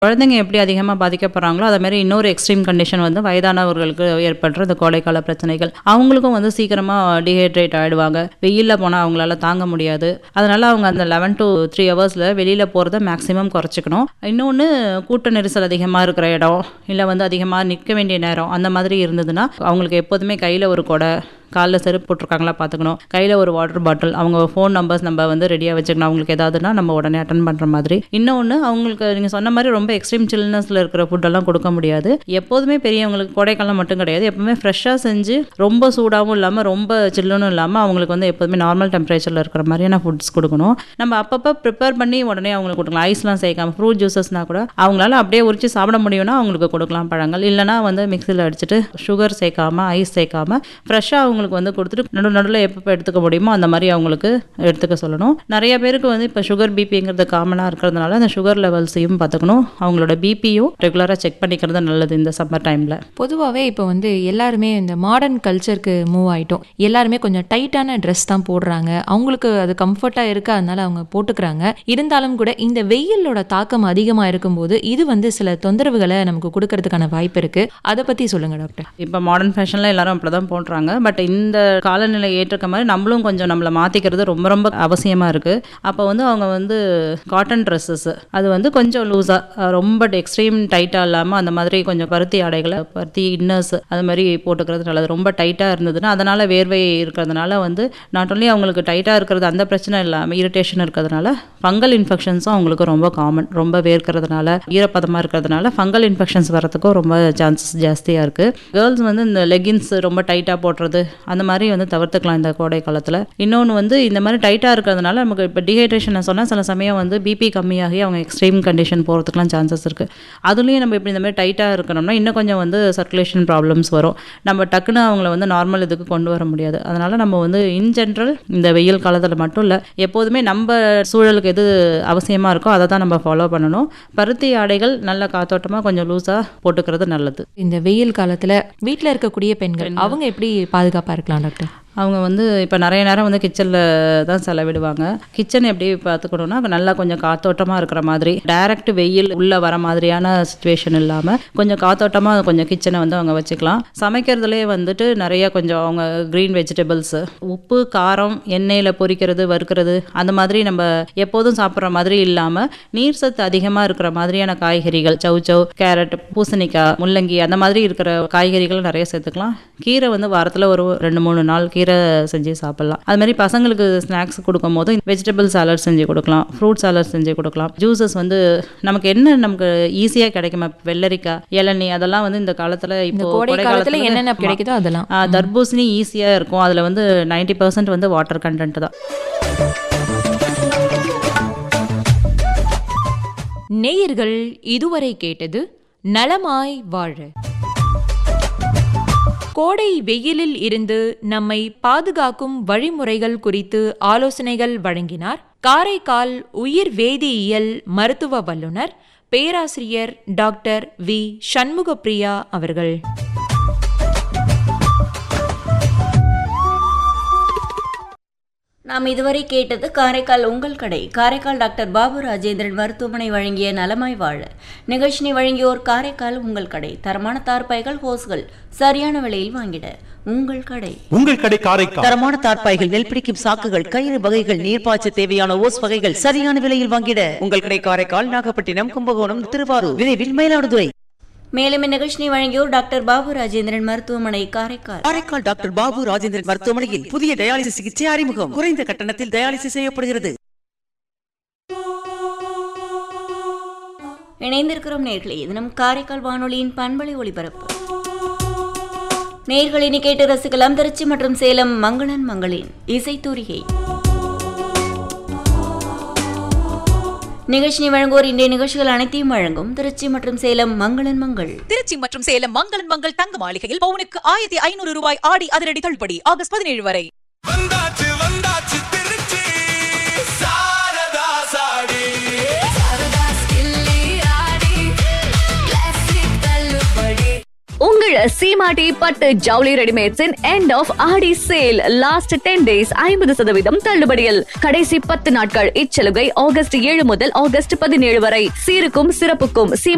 குழந்தைங்க எப்படி அதிகமாக பாதிக்கப்படுறாங்களோ அதே மாதிரி இன்னொரு எக்ஸ்ட்ரீம் கண்டிஷன் வந்து வயதானவர்களுக்கு ஏற்படுற இந்த கோடைக்கால பிரச்சனைகள் அவங்களுக்கும் வந்து சீக்கிரமாக டீஹைட்ரேட் ஆகிடுவாங்க வெயிலில் போனால் அவங்களால தாங்க முடியாது அதனால அவங்க அந்த லெவன் டு த்ரீ ஹவர்ஸில் வெளியில் போகிறத மேக்ஸிமம் குறைச்சிக்கணும் இன்னொன்று கூட்ட நெரிசல் அதிகமாக இருக்கிற இடம் இல்லை வந்து அதிகமாக நிற்க வேண்டிய நேரம் அந்த மாதிரி இருந்ததுன்னா அவங்களுக்கு எப்போதுமே கையில் ஒரு கொடை காலில் செருப்பு போட்டிருக்காங்களா பார்த்துக்கணும் கையில் ஒரு வாட்டர் பாட்டில் அவங்க ஃபோன் நம்பர்ஸ் நம்ம வந்து ரெடியாக வச்சுக்கணும் அவங்களுக்கு ஏதாவதுனா நம்ம உடனே அட்டன் பண்ணுற மாதிரி இன்னொன்று அவங்களுக்கு நீங்கள் சொன்ன மாதிரி ரொம்ப எக்ஸ்ட்ரீம் சில்னஸில் இருக்கிற ஃபுட்டெல்லாம் கொடுக்க முடியாது எப்போதுமே பெரியவங்களுக்கு கோடைக்காலம் மட்டும் கிடையாது எப்பவுமே ஃப்ரெஷ்ஷாக செஞ்சு ரொம்ப சூடாகவும் இல்லாமல் ரொம்ப சில்லுன்னு இல்லாமல் அவங்களுக்கு வந்து எப்போதுமே நார்மல் டெம்பரேச்சரில் இருக்கிற மாதிரியான ஃபுட்ஸ் கொடுக்கணும் நம்ம அப்பப்போ ப்ரிப்பேர் பண்ணி உடனே அவங்களுக்கு கொடுக்கலாம் ஐஸ்லாம் சேர்க்காம ஃப்ரூட் ஜூஸஸ்னால் கூட அவங்களால அப்படியே உரிச்சு சாப்பிட முடியும்னா அவங்களுக்கு கொடுக்கலாம் பழங்கள் இல்லைனா வந்து மிக்சியில் அடிச்சுட்டு சுகர் சேர்க்காம ஐஸ் சேர்க்காம ஃப்ரெஷ்ஷாக அவங்களுக்கு வந்து கொடுத்துட்டு நடு நடுவில் எப்பப்போ எடுத்துக்க முடியுமோ அந்த மாதிரி அவங்களுக்கு எடுத்துக்க சொல்லணும் நிறைய பேருக்கு வந்து இப்போ சுகர் பிபிங்கிறது காமனாக இருக்கிறதுனால அந்த சுகர் லெவல்ஸையும் பார்த்துக்கணும் அவங்களோட பிபியும் ரெகுலராக செக் பண்ணிக்கிறது நல்லது இந்த சம்மர் டைமில் பொதுவாகவே இப்போ வந்து எல்லாருமே இந்த மாடர்ன் கல்ச்சருக்கு மூவ் ஆயிட்டோம் எல்லாருமே கொஞ்சம் டைட்டான ட்ரெஸ் தான் போடுறாங்க அவங்களுக்கு அது கம்ஃபர்ட்டாக இருக்கு அதனால அவங்க போட்டுக்கிறாங்க இருந்தாலும் கூட இந்த வெயிலோட தாக்கம் அதிகமாக இருக்கும்போது இது வந்து சில தொந்தரவுகளை நமக்கு கொடுக்கறதுக்கான வாய்ப்பு இருக்கு அதை பற்றி சொல்லுங்க டாக்டர் இப்போ மாடர்ன் ஃபேஷனில் எல்லாரும் அப்படி தான் போடுறாங்க பட் இந்த காலநிலை ஏற்றுக்க மாதிரி நம்மளும் கொஞ்சம் நம்மளை மாற்றிக்கிறது ரொம்ப ரொம்ப அவசியமாக இருக்குது அப்போ வந்து அவங்க வந்து காட்டன் ட்ரெஸ்ஸஸ் அது வந்து கொஞ்சம் லூஸாக ரொம்ப எக்ஸ்ட்ரீம் டைட்டாக இல்லாமல் அந்த மாதிரி கொஞ்சம் பருத்தி ஆடைகளை பருத்தி இன்னர்ஸ் அது மாதிரி போட்டுக்கிறது நல்லது ரொம்ப டைட்டாக இருந்ததுன்னா அதனால் வேர்வை இருக்கிறதுனால வந்து நாட் ஒன்லி அவங்களுக்கு டைட்டாக இருக்கிறது அந்த பிரச்சனை இல்லாமல் இரிட்டேஷன் இருக்கிறதுனால ஃபங்கல் இன்ஃபெக்ஷன்ஸும் அவங்களுக்கு ரொம்ப காமன் ரொம்ப வேர்க்கிறதுனால ஈரப்பதமாக இருக்கிறதுனால ஃபங்கல் இன்ஃபெக்ஷன்ஸ் வரதுக்கும் ரொம்ப சான்சஸ் ஜாஸ்தியாக இருக்குது கேர்ள்ஸ் வந்து இந்த லெகின்ஸ் ரொம்ப டைட்டாக போடுறது அந்த மாதிரி வந்து தவிர்த்துக்கலாம் இந்த கோடை காலத்தில் இன்னொன்று வந்து இந்த மாதிரி டைட்டாக இருக்கிறதுனால நமக்கு இப்போ டீஹைட்ரேஷன் சொன்னால் சில சமயம் வந்து பிபி கம்மியாகி அவங்க எக்ஸ்ட்ரீம் கண்டிஷன் போகிறதுக்குலாம் சான்சஸ் இருக்குது அதுலேயும் நம்ம இப்படி இந்த மாதிரி டைட்டாக இருக்கணும்னா இன்னும் கொஞ்சம் வந்து சர்க்குலேஷன் ப்ராப்ளம்ஸ் வரும் நம்ம டக்குன்னு அவங்கள வந்து நார்மல் இதுக்கு கொண்டு வர முடியாது அதனால் நம்ம வந்து இன் ஜென்ரல் இந்த வெயில் காலத்தில் மட்டும் இல்லை எப்போதுமே நம்ம சூழலுக்கு எது அவசியமாக இருக்கோ அதை தான் நம்ம ஃபாலோ பண்ணணும் பருத்தி ஆடைகள் நல்ல காத்தோட்டமாக கொஞ்சம் லூஸாக போட்டுக்கிறது நல்லது இந்த வெயில் காலத்துல வீட்டில் இருக்கக்கூடிய பெண்கள் அவங்க எப்படி பாதுகாப்பாக இருக்கலாம் டாக்டர் அவங்க வந்து இப்போ நிறைய நேரம் வந்து கிச்சனில் தான் செலவிடுவாங்க கிச்சன் எப்படி பார்த்துக்கணும்னா நல்லா கொஞ்சம் காத்தோட்டமாக இருக்கிற மாதிரி டைரக்ட் வெயில் உள்ளே வர மாதிரியான சுச்சுவேஷன் இல்லாமல் கொஞ்சம் காத்தோட்டமாக கொஞ்சம் கிச்சனை வந்து அவங்க வச்சுக்கலாம் சமைக்கிறதுலே வந்துட்டு நிறைய கொஞ்சம் அவங்க க்ரீன் வெஜிடபிள்ஸு உப்பு காரம் எண்ணெயில் பொரிக்கிறது வறுக்கிறது அந்த மாதிரி நம்ம எப்போதும் சாப்பிட்ற மாதிரி இல்லாமல் நீர் சத்து அதிகமாக இருக்கிற மாதிரியான காய்கறிகள் சௌச்சௌ கேரட் பூசணிக்காய் முள்ளங்கி அந்த மாதிரி இருக்கிற காய்கறிகள் நிறைய சேர்த்துக்கலாம் கீரை வந்து வாரத்தில் ஒரு ரெண்டு மூணு நாள் கீரை செஞ்சு சாப்பிட்லாம் அது மாதிரி பசங்களுக்கு ஸ்நாக்ஸ் கொடுக்கும் போது வெஜிடபிள் சாலட் செஞ்சு கொடுக்கலாம் ஃப்ரூட் சாலட் செஞ்சு கொடுக்கலாம் ஜூஸஸ் வந்து நமக்கு என்ன நமக்கு ஈஸியாக கிடைக்குமா வெள்ளரிக்காய் இளநீ அதெல்லாம் வந்து இந்த காலத்தில் இந்த இப்போ கோடை காலத்துல வந்து- என்னென்ன ஆமா. கிடைக்குதோ அதெல்லாம் ஆ, தர்பூசணி ஈஸியாக இருக்கும் அதில் வந்து 90% பர்சன்ட் வந்து வாட்டர் கண்டென்ட் தான் நேயர்கள் இதுவரை கேட்டது நலமாய் வாழ கோடை வெயிலில் இருந்து நம்மை பாதுகாக்கும் வழிமுறைகள் குறித்து ஆலோசனைகள் வழங்கினார் காரைக்கால் உயிர் வேதியியல் மருத்துவ வல்லுனர் பேராசிரியர் டாக்டர் வி சண்முகப்பிரியா அவர்கள் நாம் இதுவரை கேட்டது காரைக்கால் உங்கள் கடை காரைக்கால் டாக்டர் பாபு ராஜேந்திரன் மருத்துவமனை வழங்கிய நலமாய் வாழ நிகழ்ச்சினை வழங்கியோர் காரைக்கால் உங்கள் கடை தரமான தார்பாய்கள் ஹோஸ்கள் சரியான விலையில் வாங்கிட உங்கள் கடை உங்கள் கடை காரைக்கால் தரமான தார்ப்பாய்கள் நெல் பிடிக்கும் சாக்குகள் கயிறு வகைகள் நீர்ப்பாய்ச்ச தேவையான ஓஸ் வகைகள் சரியான விலையில் வாங்கிட உங்கள் கடை காரைக்கால் நாகப்பட்டினம் கும்பகோணம் திருவாரூர் விரைவில் மயிலாடுதுறை மேலும் இந்நிகழ்ச்சினை வழங்கியோர் டாக்டர் பாபு ராஜேந்திரன் மருத்துவமனை காரைக்கால் காரைக்கால் டாக்டர் பாபு ராஜேந்திரன் மருத்துவமனையில் புதிய டயாலிசிஸ் சிகிச்சை அறிமுகம் குறைந்த கட்டணத்தில் டயாலிசிஸ் செய்யப்படுகிறது இணைந்திருக்கிறோம் நேர்களே இது நம் காரைக்கால் வானொலியின் பண்பலை ஒளிபரப்பு நேர்களினி கேட்டு ரசிக்கலாம் திருச்சி மற்றும் சேலம் மங்களன் மங்களின் இசைத்தூரிகை நிகழ்ச்சினை வழங்குவோர் இன்றைய நிகழ்ச்சிகள் அனைத்தையும் வழங்கும் திருச்சி மற்றும் சேலம் மங்களன் மங்கள் திருச்சி மற்றும் சேலம் மங்களன் மங்கள் தங்க மாளிகையில் பவுனுக்கு ஆயிரத்தி ஐநூறு ரூபாய் ஆடி அதிரடி தள்ளுபடி ஆகஸ்ட் பதினேழு வரை வந்தாச்சு வந்தாச்சு திருச்சி சாரதா சாடி உங்கள் சீமாட்டி பட்டு ஜவுளி ரெடிமேட்ஸின் end of Aadi sale last ten days ஐம்பது சதவீதம் தள்ளுபடியில் கடைசி பத்து நாட்கள் இச்சலுகை ஆகஸ்ட் ஏழு முதல் ஆகஸ்ட் பதினேழு வரை சீருக்கும் சிறப்புக்கும் சீமா